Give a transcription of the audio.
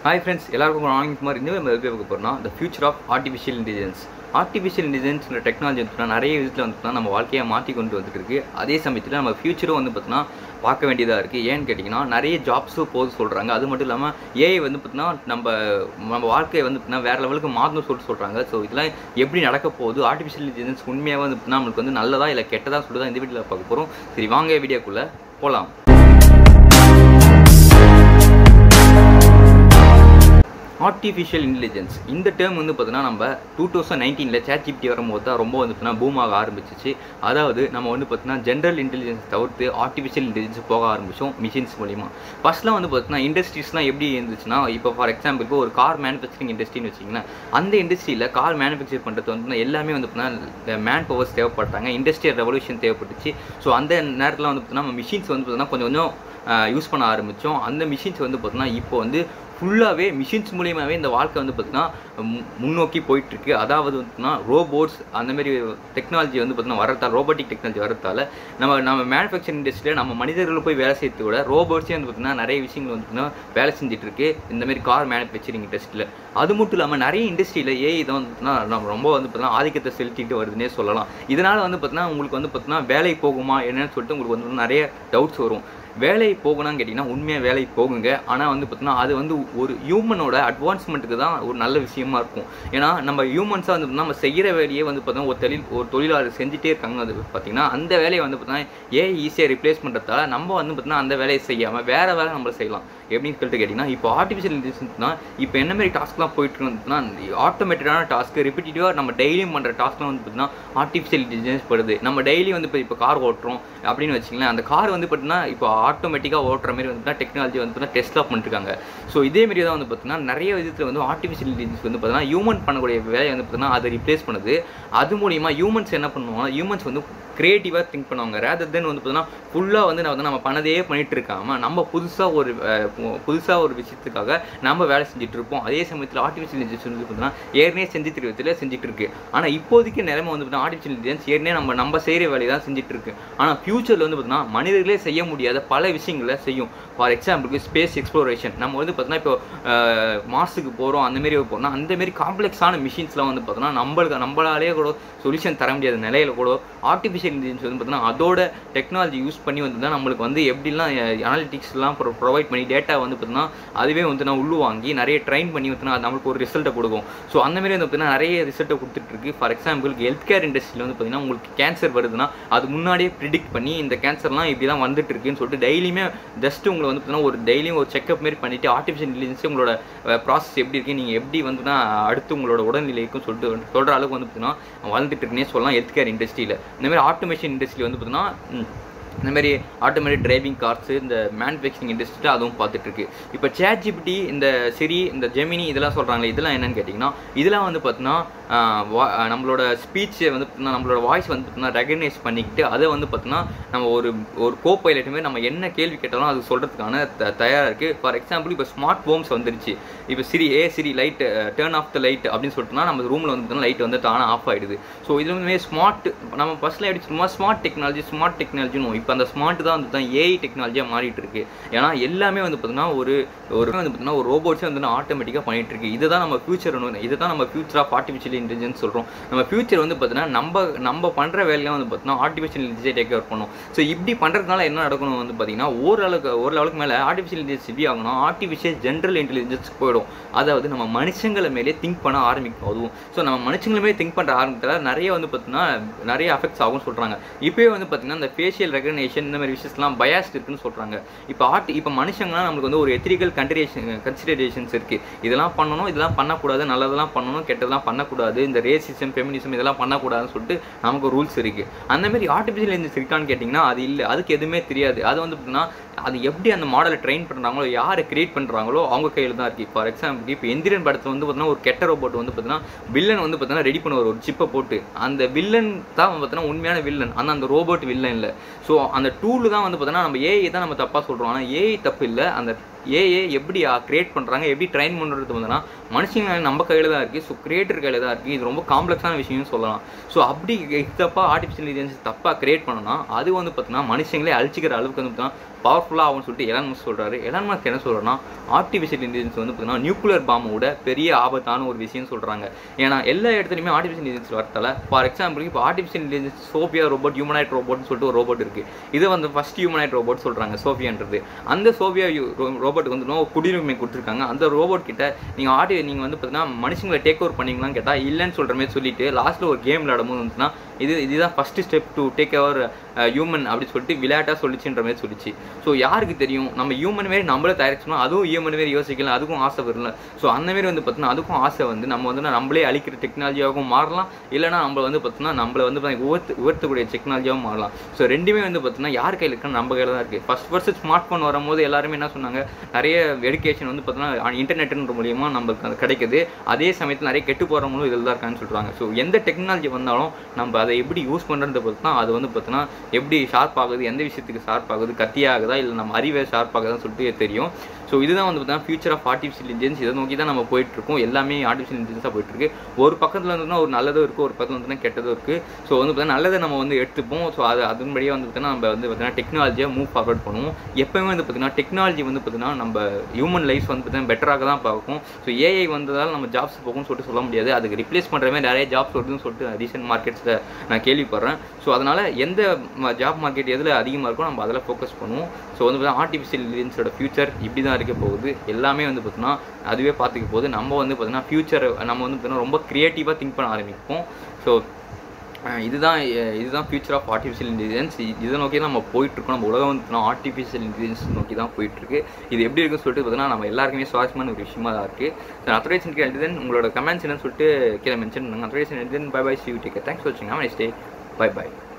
hi friends எல்லாருக்கும் வாங்கி மாதிரி இன்னும் நம்ம எப்படி பார்க்க போகிறோம்னா the future of artificial intelligence artificial இன்டெலிஜென்ஸ்ல டெக்னாலஜி வந்து நிறைய விதத்தில் வந்து பார்த்தீங்கன்னா நம்ம வாழ்க்கையை மாற்றி கொண்டு வந்துட்டு இருக்கு அதே சமயத்தில் நம்ம ஃபியூச்சரும் வந்து பார்த்தீங்கன்னா பார்க்க வேண்டியதாக இருக்குது ஏன்னு கேட்டிங்கன்னா நிறைய ஜாப்ஸும் போது சொல்கிறாங்க அது மட்டும் இல்லாமல் ஏஐ வந்து பார்த்தீங்கன்னா நம்ம நம்ம வாழ்க்கையை வந்து பார்த்தீங்கன்னா வேறு லெவலுக்கு மாறணும்னு சொல்லிட்டு சொல்கிறாங்க ஸோ இதெல்லாம் எப்படி நடக்க போகுது ஆர்டிஃபிஷியல் இன்டெலிஜென்ஸ் உண்மையாக வந்து பார்த்தீங்கன்னா நம்மளுக்கு வந்து நல்லதா இல்லை கெட்டதா சொல்லிட்டு தான் இந்த வீடியோவில் பார்க்க போகிறோம் சரி வாங்க வீடியோக்குள்ளே போகலாம் ஆர்டிஃபிஷியல் இன்டெலிஜென்ஸ் இந்த டேர்ம் வந்து பார்த்தீங்கன்னா நம்ம டூ தௌசண்ட் நைன்டீனில் சேட் ஜிபிடி வரும்போது தான் ரொம்ப வந்து பார்த்தீங்கன்னா பூம் ஆக ஆரம்பிச்சிச்சு அதாவது நம்ம வந்து பார்த்தீங்கன்னா ஜென்ரல் இன்டெலிஜென்ஸ் தவிர்த்து ஆர்டிஃபிஷியல் இன்டெலிஜென்ஸ் போக ஆரம்பிச்சோம் மிஷின்ஸ் மூலிமா ஃபர்ஸ்ட்லாம் வந்து பார்த்தீங்கன்னா இண்டஸ்ட்ரீஸ்லாம் எப்படி இருந்துச்சுன்னா இப்போ ஃபார் எக்ஸாம்பிளுக்கு ஒரு கார் மேனுஃபேக்சரிங் இண்டஸ்ட்ரின்னு வச்சிங்கன்னா அந்த இண்டஸ்ட்ரியில் கார் மேனுஃபேக்சர் பண்ணுறது வந்து எல்லாமே வந்து பார்த்தீங்கன்னா மேன் பவர்ஸ் தேவைப்பட்டாங்க இண்டஸ்ட்ரியல் ரெவல்யூஷன் தேவைப்பட்டுச்சு ஸோ அந்த நேரத்தில் வந்து பார்த்தீங்கன்னா மிஷின்ஸ் வந்து பார்த்தீங்கன்னா கொஞ்சம் கொஞ்சம் யூஸ் பண்ண ஆரம்பித்தோம் அந்த மிஷின்ஸ் வந்து பார்த்தீங்கன்னா இப்போ வந்து ஃபுல்லாகவே மிஷின்ஸ் மூலியமாகவே இந்த வாழ்க்கை வந்து பார்த்திங்கன்னா முன்னோக்கி போயிட்டுருக்கு அதாவது வந்துன்னா ரோபோட்ஸ் அந்தமாரி டெக்னாலஜி வந்து பார்த்திங்கன்னா வரத்தால் ரோபோட்டிக் டெக்னாலஜி வரத்தால் நம்ம நம்ம மேனுஃபேக்சரிங் இண்டஸ்ட்ரியில் நம்ம மனிதர்கள் போய் வேலை செய்யறத விட ரோபோட்ஸே வந்து பார்த்திங்கன்னா நிறைய விஷயங்கள் வந்து பார்த்திங்கன்னா வேலை செஞ்சுட்டு இருக்கு இந்தமாரி கார் மேனுஃபேக்சரிங் இண்டஸ்ட்ரியில் அது மட்டும் இல்லாமல் நிறைய இண்டஸ்ட்ரியில் ஏஐ இதை வந்து பார்த்திங்கன்னா நம்ம ரொம்ப வந்து பார்த்திங்கன்னா ஆதிக்கத்தை செலுத்திட்டு வருதுன்னே சொல்லலாம் இதனால் வந்து பார்த்திங்கன்னா உங்களுக்கு வந்து பார்த்திங்கன்னா வேலை போகுமா என்னன்னு சொல்லிட்டு உங்களுக்கு வந்து நிறைய டவுட்ஸ் வரும் வேலை போகணும்னு கேட்டிங்கன்னா உண்மையாக வேலை போகுங்க ஆனால் வந்து பார்த்தீங்கன்னா அது வந்து ஒரு ஹியூமனோட அட்வான்ஸ்மெண்ட்டுக்கு தான் ஒரு நல்ல விஷயமா இருக்கும் ஏன்னா நம்ம ஹியூமன்ஸாக வந்து நம்ம செய்கிற வேலையே வந்து பார்த்தீங்கன்னா ஒரு தொழில் ஒரு தொழிலாளர் செஞ்சுட்டே இருக்காங்க அது பார்த்தீங்கன்னா அந்த வேலையை வந்து பார்த்தீங்கன்னா ஏன் ஈஸியாக ரிப்ளேஸ் பண்ணுறதால நம்ம வந்து பார்த்தீங்கன்னா அந்த வேலையை செய்யாமல் வேறு வேலை நம்ம செய்யலாம் எப்படின்னு சொல்லிட்டு கேட்டிங்கன்னா இப்போ ஆர்டிஃபிஷியல் இன்டெலிஜென்ஸ்னா இப்போ என்ன மாதிரி டாஸ்க்லாம் போயிட்டு இருந்ததுன்னா ஆட்டோமேட்டடான டாஸ்க் ரிப்பீட்டிவாக நம்ம டெய்லியும் பண்ணுற டாஸ்க்லாம் வந்து பார்த்தீங்கன்னா ஆர்டிஃபிஷியல் இன்டெலிஜென்ஸ் படுது நம்ம டெய்லி வந்து இப்போ இப்போ கார் ஓட்டுறோம் அப்படின்னு வச்சிங்களேன் அந்த கார் வந்து பார்த்தீங்கன்னா இப்போ ஆட்டோமேட்டிக்காக ஓட்டுற மாதிரி வந்து டெக்னாலஜி வந்து பார்த்தீங்கன்னா டெஸ்ட்லாம் பண்ணிருக்காங்க ஸோ இதே மாதிரி தான் வந்து பார்த்தீங்கன்னா நிறைய விதத்தில் வந்து ஆர்டிஃபிஷியல் இன்டெலிஜென்ஸ் வந்து பார்த்தீங்கன்னா ஹியூமன் பண்ணக்கூடிய வேலையை வந்து பார்த்தீங்கன்னா அதை ரிப்ளேஸ் பண்ணுது அது மூலிமா ஹியூமன்ஸ் என்ன பண்ணுவாங்க ஹியூமன்ஸ் வந்து க்ரியேட்டிவாக திங்க் பண்ணுவாங்க ரேதர் தென் வந்து பார்த்தீங்கன்னா ஃபுல்லாக வந்து நான் வந்து நம்ம பண்ணதே பண்ணிட்டு இருக்காம நம்ம புதுசாக ஒரு புதுசாக ஒரு விஷயத்துக்காக நம்ம வேலை செஞ்சுட்டு இருப்போம் அதே சமயத்தில் ஆர்டிஃபிஷியல் இன்டெலிஜென்ஸ் வந்து பார்த்தீங்கன்னா ஏற்கனவே செஞ்சுட்டு விதத்தில் செஞ்சுட்டு இருக்கு ஆனால் இப்போதைக்கு நிலைமை வந்து பார்த்தீங்கன்னா ஆர்டிஃபிஷியல் இன்டெலிஜென்ஸ் ஏற்கனவே நம்ம நம்ம செய்கிற வேலையை தான் செஞ்சுட்டு இருக்கு ஆனால் ஃபியூச்சரில் வந்து பார்த்தீங்கன்னா மனிதர்களே செய்ய முடியாத பல விஷயங்களை செய்யும் ஃபார் எக்ஸாம்பிளுக்கு ஸ்பேஸ் எக்ஸ்ப்ளோரேஷன் நம்ம வந்து பார்த்தீங்கன்னா இப்போ மாசுக்கு போகிறோம் அந்தமாரி போகிறோம்னா அந்தமாரி காம்ப்ளெக்ஸான மிஷின்ஸ்லாம் வந்து பார்த்தோன்னா நம்மளுக்கு நம்மளாலே கூட சொல்யூஷன் தர முடியாத நிலையில கூட ஆர்டிஃபிஷியல் இன்டெலிஜென்ஸ் வந்து பார்த்தீங்கன்னா அதோட டெக்னாலஜி யூஸ் பண்ணி வந்து தான் நம்மளுக்கு வந்து எப்படிலாம் அனாலிட்டிக்ஸ்லாம் ப்ரொவைட் பண்ணி டேட்டா வந்து பார்த்தீங்கன்னா அதுவே வந்து நான் உள்ளு வாங்கி நிறைய ட்ரைன் பண்ணி வந்து அது நம்மளுக்கு ஒரு ரிசல்ட்டை கொடுக்கும் ஸோ அந்த மாதிரி வந்து பார்த்தீங்கன்னா நிறைய ரிசல்ட்டை கொடுத்துட்டு இருக்கு ஃபார் எக்ஸாம்பிள் ஹெல்த் கேர் இண்டஸ்ட்ரியில் வந்து பார்த்தீங்கன்னா உங்களுக்கு கேன்சர் வருதுன்னா அது முன்னாடியே ப்ரிடிக்ட் பண்ணி இந்த கேன்சர்லாம் இப்படி தான் வந்துட்டு இருக்குன்னு சொல்லிட்டு டெய்லியுமே ஜஸ்ட் உங்களை வந்து பார்த்தீங்கன்னா ஒரு டெய்லியும் ஒரு செக்அப் மாரி பண்ணிட்டு ஆர்டிஃபிஷியல் இன்டெலிஜென்ஸ் உங்களோட ப்ராசஸ் எப்படி இருக்கு நீங்கள் எப்படி வந்துன்னா அடுத்து உங்களோட உடல்நிலைக்கும் சொல்லிட்டு சொல்கிற அளவுக்கு வந்து பார்த்தீங்கன்னா வளர்ந்துட்டு இருக்குன்னே சொல்லலாம் ஹெல்த் கேர் இண்டஸ்ட்ரியில் இந்த மாதிரி ஆட்டோமேஷன் இண்டஸ்ட்ரி வந்து பார்த்தீங்கன்னா இந்த மாதிரி ஆட்டோமேட்டிக் டிரைவிங் கார்ஸ் இந்த மேனுஃபேக்சரிங் இண்டஸ்ட்ரியில் அதுவும் பார்த்துட்டு இருக்கு இப்போ சேட் ஜிபிடி இந்த சிரி இந்த ஜெமினி இதெல்லாம் சொல்கிறாங்களே இதெல்லாம் என்னன்னு கேட்டிங்கன்னா இதெல்லாம் வந்து பார்த்தீங்கன்னா நம்மளோட ஸ்பீச்சை வந்து பார்த்தீங்கன்னா நம்மளோட வாய்ஸ் வந்து பார்த்தீங்கன்னா ரெகனைஸ் பண்ணிக்கிட்டு அதை வந்து பார்த்தீங்கன்னா நம்ம ஒரு ஒரு கோ பைலட்டுமே நம்ம என்ன கேள்வி கேட்டாலும் அது சொல்கிறதுக்கான த தயாராக இருக்குது ஃபார் எக்ஸாம்பிள் இப்போ ஸ்மார்ட் ஹோம்ஸ் வந்துருச்சு இப்போ Siri hey Siri light turn off the light அப்படின்னு சொல்லிட்டுனா நம்ம ரூமில் வந்து லைட் வந்து தானே ஆஃப் ஆகிடுது ஸோ இது வந்து ஸ்மார்ட் நம்ம ஃபஸ்ட்டில் எப்படி சும்மா ஸ்மார்ட் டெக்னாலஜி ஸ்மார்ட் டெக்னாலஜின்னு இப்போ அந்த ஸ்மார்ட் தான் வந்து தான் ஏஐ டெக்னாலஜியாக மாறிட்டு இருக்கு ஏன்னா எல்லாமே வந்து பார்த்தீங்கன்னா ஒரு ஒரு வந்து பார்த்தீங்கன்னா ஒரு ரோபோட்ஸே வந்து ஆட்டோமேட்டிக்காக பண்ணிட்டு இருக்கு இதை தான் நம்ம ஃபியூச்சர் இதை தான் நம்ம ஃபியூச்சர் ஆஃப் ஆர்டிஃபிஷியல் இன்டெலிஜென்ஸ் சொல்கிறோம் நம்ம ஃபியூச்சர் வந்து பார்த்தீங்கன்னா நம்ம நம்ம பண்ணுற வேலையாக வந்து பார்த்தீங்கன்னா ஆர்டிஃபிஷியல் இன்டெலிஜென்ஸ் டேக் ஓவர் பண்ணும் ஸோ இப்படி பண்ணுறதுனால என்ன நடக்கணும் வந்து பார்த்தீங்கன்னா ஓரளவுக்கு ஒரு லெவலுக்கு மேலே ஆர்டிஃபிஷியல் இன்டெலிஜென்ஸ் எப்படி ஆகணும் ஆர்டிஃபிஷியல் ஜென்ரல் இன்டெலிஜென்ஸ் போயிடும் அதாவது நம்ம மனுஷங்களை மேலே திங்க் பண்ண ஆரம்பிக்கும் அதுவும் ஸோ நம்ம மனுஷங்களை மேலே திங்க் பண்ணுற ஆரம்பித்தால நிறைய வந்து பார்த்தீங்கன்னா நிறைய அஃபெக்ட்ஸ் ஆகும்னு சொல்கிறாங்க இப்போயே வந்து பார்த்தீங்கன்னா இந்த ஃபேஷியல் ரெகனேஷன் இந்த மாதிரி விஷயஸ்லாம் பயாஸ்ட் இருக்குன்னு சொல்கிறாங்க இப்போ ஆர்ட் இப்போ மனுஷங்களாம் நம்மளுக்கு வந்து ஒரு எத்திரிக்கல் கன்சிடரேஷன் கன்சிடரேஷன்ஸ் இருக்குது இதெல்லாம் பண்ணணும் இதெல்லாம் பண்ணக்கூடாது நல்லதெல்லாம் பண்ணணும் கெட்டதெல்லாம் பண்ணக்கூடாது இந்த ரேசிசம் ஃபெமினிசம் இதெல்லாம் பண்ணக்கூடாதுன்னு சொல்லிட்டு நமக்கு ரூல்ஸ் இருக்குது அந்த மாதிரி ஆர்டிஃபிஷியல் இன்டெலிஜென்ஸ் இருக்கான்னு கேட்டிங்கன்னா அது இல்லை அதுக்கு எதுவுமே தெரியாது அது வந்து பார்த்தீங்கன்னா அது எப்படி அந்த மாடலை ட்ரெயின் பண்ணுறாங்களோ யாரை கிரியேட் பண்ணுறாங்களோ அவங்க கையில் தான் இருக்குது ஃபார் எக்ஸாம்பிள் இப்போ எந்திரன் படத்தில் வந்து பார்த்தீங்கன்னா ஒரு கெட்ட ரோபோட் வந்து பார்த்தீங்கன்னா வில்லன் வந்து பார்த்தீங்கன்னா ரெடி பண்ணுவார் ஒரு சிப்பை போட்டு அந்த வில்லன் தான் பார்த்தீங்கன்னா உண்மையான வில்லன் ஆனால் அந்த ரோபோட் வில்லன் இல்லை ஸோ அந்த டூலு தான் வந்து பார்த்தீங்கன்னா நம்ம ஏஐ தான் நம்ம தப்பாக சொல்கிறோம் ஆனால் ஏஐ தப்பு இல்லை அந்த ஏஏ எப்படி கிரியேட் பண்ணுறாங்க எப்படி ட்ரைன் பண்ணுறது பார்த்தீங்கன்னா மனுஷங்க நம்ம கையில் தான் இருக்குது ஸோ கிரியேட்டர் கையில் தான் இருக்குது இது ரொம்ப காம்ப்ளெக்ஸான விஷயம்னு சொல்லலாம் ஸோ அப்படி தப்பாக ஆர்டிஃபிஷியல் இன்டெலிஜென்ஸ் தப்பாக கிரியேட் பண்ணனா அது வந்து பார்த்தீங்கன்னா மனுஷங்களே அழிச்சிக்கிற அளவுக்கு வந்து பார்த்தீங்கன்னா பவர்ஃபுல்லாக ஆகும்னு சொல்லிட்டு எலான் மஸ்க் சொல்கிறாரு எலான் மஸ்க் என்ன சொல்கிறேன்னா ஆர்டிஃபிஷியல் இன்டெலிஜென்ஸ் வந்து பார்த்தீங்கன்னா நியூக்ளியர் பாம்போட பெரிய ஆபத்தான ஒரு விஷயம் சொல்கிறாங்க ஏன்னா எல்லா இடத்துலையுமே ஆர்டிஃபிஷியல் இன்டெலிஜென்ஸ் வரத்தால ஃபார் எக்ஸாம்பிள் இப்போ artificial intelligence Sophia robot humanoid ரோபோட்னு சொல்லிட்டு ஒரு ரோபோட் இருக்குது இது வந்து ஃபஸ்ட் ஹியூமனைட் ரோபோட் சொல்கிறாங்க சோஃபியான்றது அந்த சோஃபியா ரோபோட்டுக்கு வந்து இன்னும் குடியுரிமை கொடுத்துருக்காங்க அந்த ரோபோட் கிட்ட நீங்கள் ஆடி நீங்கள் வந்து பார்த்தீங்கன்னா மனுஷங்களை டேக் ஓவர் பண்ணீங்களான்னு கேட்டால் இல்லைன்னு சொல்கிற மாதிரி சொல்லிட்டு லாஸ்ட்டில் ஒரு கேம் விளையாடும்போது வந்துச்சுன்னா இது இதுதான் first step to take over human அப்படின்னு சொல்லிட்டு விளையாட்டாக சொல்லிச்சுன்ற மாதிரி சொல்லிச்சு ஸோ யாருக்கு தெரியும் நம்ம ஹியூமன் மாரி நம்மளே தயாரிச்சோம்னா அதுவும் ஹியூமன் மாரி யோசிக்கலாம் அதுக்கும் ஆசை வரல ஸோ அந்த மாரி வந்து பார்த்தீங்கன்னா அதுக்கும் ஆசை வந்து நம்ம வந்து நம்மளே அழிக்கிற டெக்னாலஜியாகவும் மாறலாம் இல்லைனா நம்ம வந்து பார்த்தீங்கன்னா நம்மளை வந்து பார்த்தீங்கன்னா உயர்த்து உயர்த்தக்கூடிய டெக்னாலஜியாகவும் மாறலாம் ஸோ ரெண்டுமே வந்து பார்த்தீங்கன்னா யார் கையில் இருக்குன்னு நம்ம கையில் தான் இருக்குது ஃபஸ்ட் ஃபர்ஸ்ட் ஸ்மார்ட் ஃபோன் வரும்போது எல்லாருமே என்ன சொன்னாங்க நிறைய எடுகேஷன் வந்து பார்த்தீங்கன்னா இன்டர்நெட்ன்ற மூலியமாக நம்மளுக்கு அது கிடைக்குது அதே சமயத்தில் நிறைய கெட்டு போகிறவங்களும் இதில் தான் இருக்கான்னு சொல்கிறாங்க ஸோ எந்த டெக்னாலஜி வந்தாலும் நம்ம அதை எப்படி யூஸ் பண்ணுறத பொறுத்து தான் அது வந்து பார்த்தீங்கன்னா எப்படி ஷார்ப் ஆகுது எந்த விஷயத்துக்கு ஷார்ப் ஆகுது கத்தியாகுதா இல்லை நம்ம அறிவை ஷார்ப் ஆகுதான்னு சொல்லிட்டு தெரியும் ஸோ இதுதான் வந்து பார்த்தீங்கன்னா ஃபியூச்சர் ஆஃப் ஆர்டிஃபிஷியல் இன்டெலிஜென்ஸ் இதை நோக்கி தான் நம்ம போயிட்டு இருக்கோம் எல்லாமே ஆர்டிஃபிஷியல் இன்டெலிஜென்ஸாக போயிட்டு இருக்கு ஒரு பக்கத்தில் இருந்ததுன்னா ஒரு நல்லதும் இருக்குது ஒரு பக்கத்தில் வந்து கெட்டதும் இருக்குது ஸோ வந்து பார்த்தீங்கன்னா நல்லதை நம்ம வந்து எடுத்துப்போம் ஸோ அது அதன்படியே வந்து பார்த்தீங்கன்னா நம்ம வந்து பார்த்தீங்கன்னா டெக்னாலஜியை மூவ் ஃபார்வர்ட் பண்ணுவோம் எப்பவுமே வந்து பார்த்தீங்கன்னா டெக்னாலஜி வந்து பார்த்தீங்கன்னா நம்ம ஹியூமன் லைஃப் வந்து பார்த்தீங்கன்னா பெட்டராக தான் பார்க்கும் ஸோ ஏஐ வந்ததால் நம்ம ஜாப்ஸ் போகும்னு சொல்லிட்டு சொல்ல முடியாது அதுக்கு ரிப்ளேஸ் பண்ணுற மாதிரி நிறைய ஜாப்ஸ் வருதுன்னு சொல்லிட்டு ரீசெண்ட் மார்க்கெட்ஸில் நான் கேள்விப்படுறேன் ஸோ அதனால் எந்த ஜாப் மார்க்கெட் எதில் அதிகமாக இருக்கோ நம்ம அதில் ஃபோக்கஸ் பண்ணுவோம் ஸோ வந்து பார்த்தீங்கன்னா ஆர்டிஃபிஷியல் இன்டெலிஜென்ஸோட ஃபியூச்சர் இப்படி தான் இருக்க போகுது எல்லாமே வந்து பார்த்தீங்கன்னா அதுவே பார்த்துக்க போகுது நம்ம வந்து பார்த்தீங்கன்னா ஃபியூச்சர் நம்ம வந்து பார்த்தீங்கன்னா ரொம்ப க்ரியேட்டிவாக திங்க் பண்ண ஆரம்பிப்போம் ஸோ இதுதான் அஹ் இதுதான் ஃபியூச்சர் ஆஃப் ஆர்டிஃபிஷியல் இன்டெலிஜென்ஸ் இதை நோக்கி தான் நம்ம போயிட்டுருக்கோம் நம்ம உலகம் வந்து ஆர்டிஃபிஷியல் இன்டெலிஜென்ஸ் நோக்கி தான் போயிட்டுருக்கு இது எப்படி இருக்குன்னு சொல்லிட்டு பார்த்தீங்கன்னா நம்ம எல்லாருக்குமே சுவாரஸ்யமான ஒரு விஷயமா தான் இருக்குது ஸோ அத்தரைசன் கேள்வி உங்களோட கமெண்ட்ஸ் என்னன்னு சொல்லிட்டு கீழே மென்ஷன் பண்ணுங்க அத்தரைசன் bye bye see you take thanks for வாட்சிங் நெக்ஸ்ட் டே பை பை